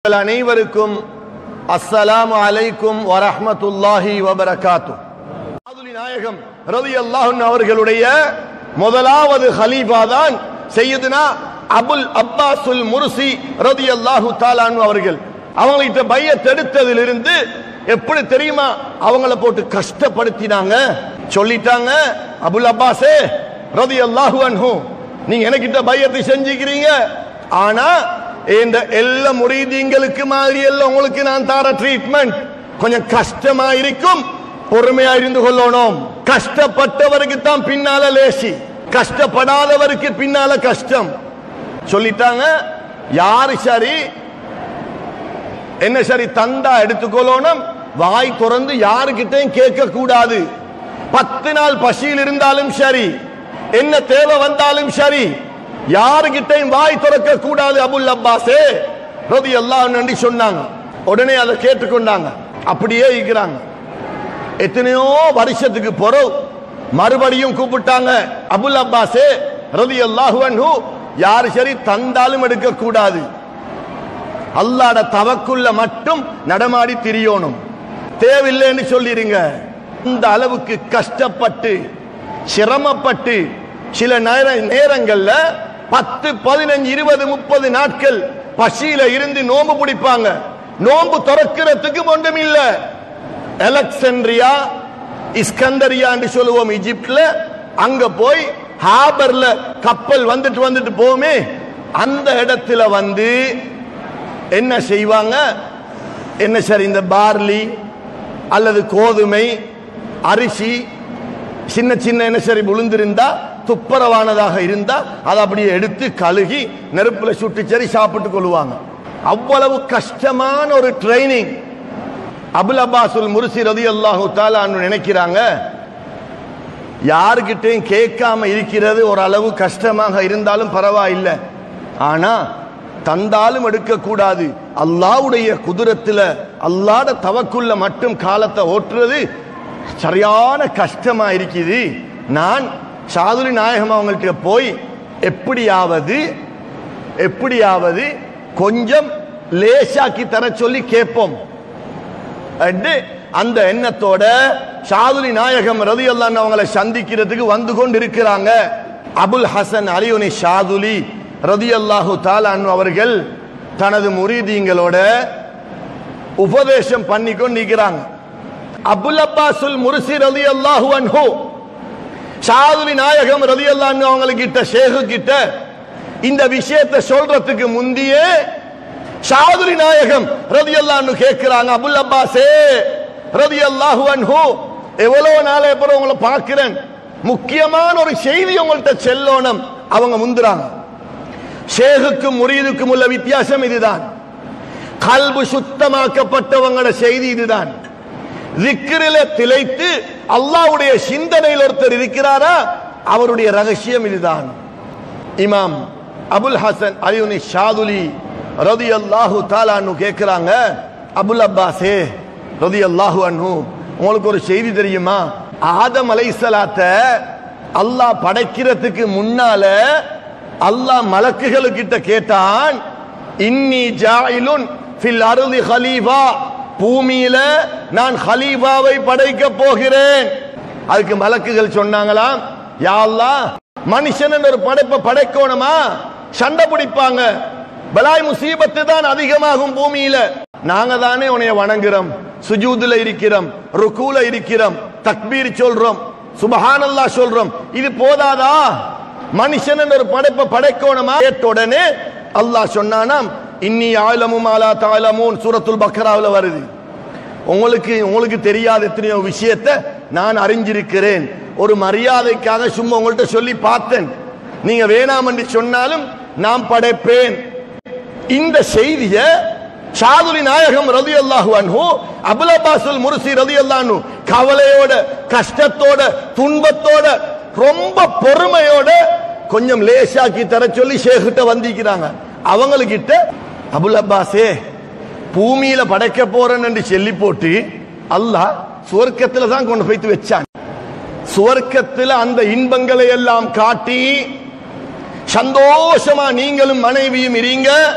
உங்கள் அனைவருக்கும் அஸ்ஸலாமு அலைக்கும் வரஹ்மத்துல்லாஹி வபரகாத்து ஆதுலி நாயகம் ரலியல்லாஹு அன்ஹு அவர்களுடைய முதலாவது ஹலீஃபா தான் சையதுனா அபுல் அப்பாசுல் முர்சி ரலியல்லாஹு தஆலா அன்ஹு அவர்கள் அவங்கள்ட்ட பையத் எடுத்ததிலிருந்து எப்படி தெரியுமா அவங்கள போட்டு கஷ்டப்படுத்தினாங்க சொல்லிட்டாங்க அபுல் அப்பாஸே ரலியல்லாஹு அன்ஹு நீங்க எனக்கிட்ட பையத்தை செஞ்சுக்கிறீங்க ஆனா இந்த எல்லா முரீதீங்களுக்கு மாதிரி எல்லாம் உங்களுக்கு நான் தர ட்ரீட்மெண்ட் கொஞ்சம் கஷ்டமா இருக்கும் பொறுமையா இருந்து கொள்ளணும் கஷ்டப்பட்டவருக்கு தான் பின்னால லேசி கஷ்டப்படாதவருக்கு பின்னால கஷ்டம் சொல்லிட்டாங்க யாரு சரி என்ன சரி தந்தா எடுத்துக்கொள்ளணும் வாய் திறந்து யாருக்கிட்டையும் கேட்க கூடாது பத்து நாள் பசியில் இருந்தாலும் சரி என்ன தேவை வந்தாலும் சரி யாருக்கிட்டையும் வாய் திறக்க கூடாது அபுல் அப்பாஸே ரதி எல்லாம் நன்றி சொன்னாங்க உடனே அதை கேட்டுக்கொண்டாங்க அப்படியே இருக்கிறாங்க எத்தனையோ வருஷத்துக்கு பிறகு மறுபடியும் கூப்பிட்டாங்க அபுல் அப்பாஸே ரதி அல்லாஹு யாரு சரி தந்தாலும் எடுக்க கூடாது அல்லாட தவக்குள்ள மட்டும் நடமாடி திரியணும் தேவையில்லைன்னு சொல்லிருங்க இந்த அளவுக்கு கஷ்டப்பட்டு சிரமப்பட்டு சில நேர நேரங்கள்ல பத்து பதினஞ்சு இருபது முப்பது நாட்கள் பசியில இருந்து நோம்பு பிடிப்பாங்க நோம்பு திறக்கிறதுக்கு ஒன்றும் இல்ல எலக்சன்ட்ரியா இஸ்கந்தரியா என்று சொல்லுவோம் இஜிப்ட்ல அங்க போய் ஹாபர்ல கப்பல் வந்துட்டு வந்துட்டு போமே அந்த இடத்துல வந்து என்ன செய்வாங்க என்ன சார் இந்த பார்லி அல்லது கோதுமை அரிசி சின்ன சின்ன என்ன சரி விழுந்திருந்தா துப்புரவானதாக இருந்தா அதை அப்படியே எடுத்து கழுகி நெருப்புல சுட்டு சரி சாப்பிட்டு கொள்வாங்க அவ்வளவு கஷ்டமான ஒரு ட்ரைனிங் அபுல் அப்பாசுல் முர்சி ரதி அல்லாஹு தாலான்னு நினைக்கிறாங்க யாருக்கிட்டையும் கேட்காம இருக்கிறது ஒரு அளவு கஷ்டமாக இருந்தாலும் பரவாயில்லை ஆனா தந்தாலும் எடுக்கக்கூடாது அல்லாவுடைய குதிரத்துல அல்லாட தவக்குள்ள மட்டும் காலத்தை ஓட்டுறது சரியான கஷ்டமா இருக்குது நான் சாதுரி நாயகம் அவங்கள்ட்ட போய் எப்படியாவது எப்படியாவது கொஞ்சம் லேசாக்கி தர சொல்லி கேட்போம் என்று அந்த எண்ணத்தோட ஷாதுலி நாயகம் ரதி அல்லான் அவங்களை சந்திக்கிறதுக்கு வந்து கொண்டு இருக்கிறாங்க அபுல் ஹசன் அலியுனி ஷாதுலி ரதி அல்லாஹு தாலான் அவர்கள் தனது முரீதீங்களோட உபதேசம் பண்ணி கொண்டு இருக்கிறாங்க அபுல் அப்பாசுல் முர்சி ரதி அல்லாஹு அன்ஹு ஷாதுலி நாயகம் ரதி அல்லான் அவங்களுக்கு கிட்ட ஷேகு கிட்ட இந்த விஷயத்தை சொல்றதுக்கு முந்தியே ஷாதுரி நாயகம் ரதி அல்லான்னு கேட்கிறாங்க அபுல் அப்பாஸே ரதி அல்லாஹு அன்ஹு எவ்வளவு நாளே அப்புறம் உங்களை பார்க்கிறேன் முக்கியமான ஒரு செய்தி உங்கள்கிட்ட செல்லோனம் அவங்க முந்துறாங்க ஷேகுக்கும் முரீதுக்கும் உள்ள வித்தியாசம் இதுதான் கல்பு சுத்தமாக்கப்பட்டவங்களோட செய்தி இதுதான் திக்கிரில திளைத்து அல்லாவுடைய சிந்தனையில் ஒருத்தர் இருக்கிறாரா அவருடைய ரகசியம் இதுதான் இமாம் அபுல் ஹசன் அலியுனி ஷாதுலி ரதி அல்லாஹு தாலான்னு கேட்கிறாங்க அபுல் அப்பாஸே ரதி அல்லாஹு அன்ஹு உங்களுக்கு ஒரு செய்தி தெரியுமா ஆதம் அலைசலாத்த அல்லாஹ் படைக்கிறதுக்கு முன்னால அல்லாஹ் மலக்குகளுக்கிட்ட கேட்டான் இன்னி ஜாயிலுன் ஃபில் அருளி ஹலீஃபா பூமியில நான் ஹலீஃபாவை படைக்க போகிறேன் அதுக்கு மலக்குகள் சொன்னாங்களாம் யா அல்லாஹ் மனுஷன் ஒரு படைப்பை படைக்கணுமா சண்டை பிடிப்பாங்க பலாய் முசீபத்து தான் அதிகமாகும் பூமியில நாங்க தானே உனைய வணங்குறோம் சுஜூதுல இருக்கிறோம் ருக்கூல இருக்கிறோம் தக்பீர் சொல்றோம் சுபஹானல்லா சொல்றோம் இது போதாதா மனுஷன் ஒரு படைப்பை படைக்கணுமா கேட்ட உடனே அல்லாஹ் சொன்னானாம் இன்னி ஆலமும் ஆலா தாலமூன் சூரத்துல் பக்ராவில் வருது உங்களுக்கு உங்களுக்கு தெரியாத எத்தனையோ விஷயத்தை நான் அறிஞ்சிருக்கிறேன் ஒரு மரியாதைக்காக சும்மா உங்கள்கிட்ட சொல்லி பார்த்தேன் நீங்க வேணாம் என்று சொன்னாலும் நான் படைப்பேன் இந்த செய்திய சாதுரி நாயகம் ரதி அல்லாஹு அன்ஹு அபுல் அப்பாசுல் முர்சி ரதி அல்லாஹு கவலையோட கஷ்டத்தோட துன்பத்தோட ரொம்ப பொறுமையோட கொஞ்சம் லேசாக்கி தர சொல்லி ஷேகிட்ட வந்திக்கிறாங்க அவங்களுக்கிட்ட அபுல் அப்பாஸே பூமியில படைக்க போறேன் என்று சொல்லி போட்டு அல்லாஹ் சுவர்க்கத்துல தான் கொண்டு போய்த்து வச்சான் சுவர்க்கத்துல அந்த இன்பங்களை எல்லாம் காட்டி சந்தோஷமா நீங்களும் மனைவியும் இருங்க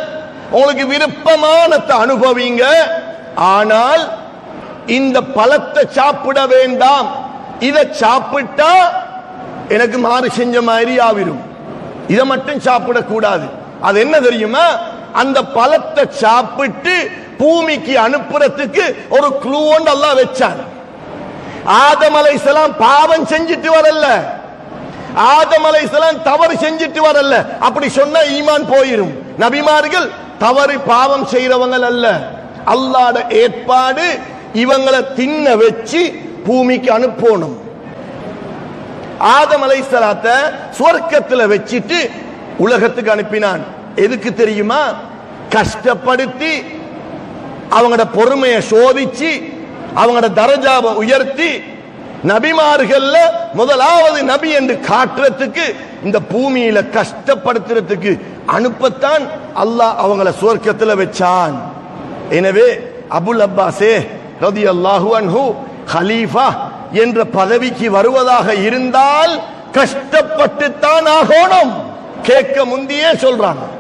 உங்களுக்கு விருப்பமானத்தை அனுபவிங்க ஆனால் இந்த பழத்தை சாப்பிட வேண்டாம் இதை சாப்பிட்டா எனக்கு மாறு செஞ்ச மாதிரி ஆவிரும் இதை மட்டும் சாப்பிடக்கூடாது அது என்ன தெரியுமா அந்த பழத்தை சாப்பிட்டு பூமிக்கு அனுப்புறதுக்கு ஒரு க்ளூ ஒன்று அல்லாஹ் வச்சான் ஆதம் அலைஹிஸ்ஸலாம் பாவம் செஞ்சுட்டு வரல ஆதம் அலைஹிஸ்ஸலாம் தவறு செஞ்சுட்டு வரல அப்படி சொன்னா ஈமான் போயிரும் நபிமார்கள் தவறு பாவம் செய்றவங்க அல்ல அல்லாஹ்ட ஏற்பாடு இவங்களை தின்ன வச்சு பூமிக்கு அனுப்பணும் ஆதம் அலைஹிஸ்ஸலாத்த சுவர்க்கத்துல வச்சிட்டு உலகத்துக்கு அனுப்பினான் எதுக்கு தெரியுமா கஷ்டப்படுத்தி அவங்களோட பொறுமையை சோதிச்சு அவங்களோட தரஜாவை உயர்த்தி நபிமார்கள்ல முதலாவது நபி என்று காட்டுறதுக்கு இந்த பூமியில கஷ்டப்படுத்துறதுக்கு அனுப்பத்தான் அல்லாஹ் அவங்கள சுவர்க்கத்துல வச்சான் எனவே அபுல் அப்பாஸே ரதி அல்லாஹு அன்ஹு ஹலீஃபா என்ற பதவிக்கு வருவதாக இருந்தால் கஷ்டப்பட்டுத்தான் ஆகணும் கேட்க முந்தியே சொல்றாங்க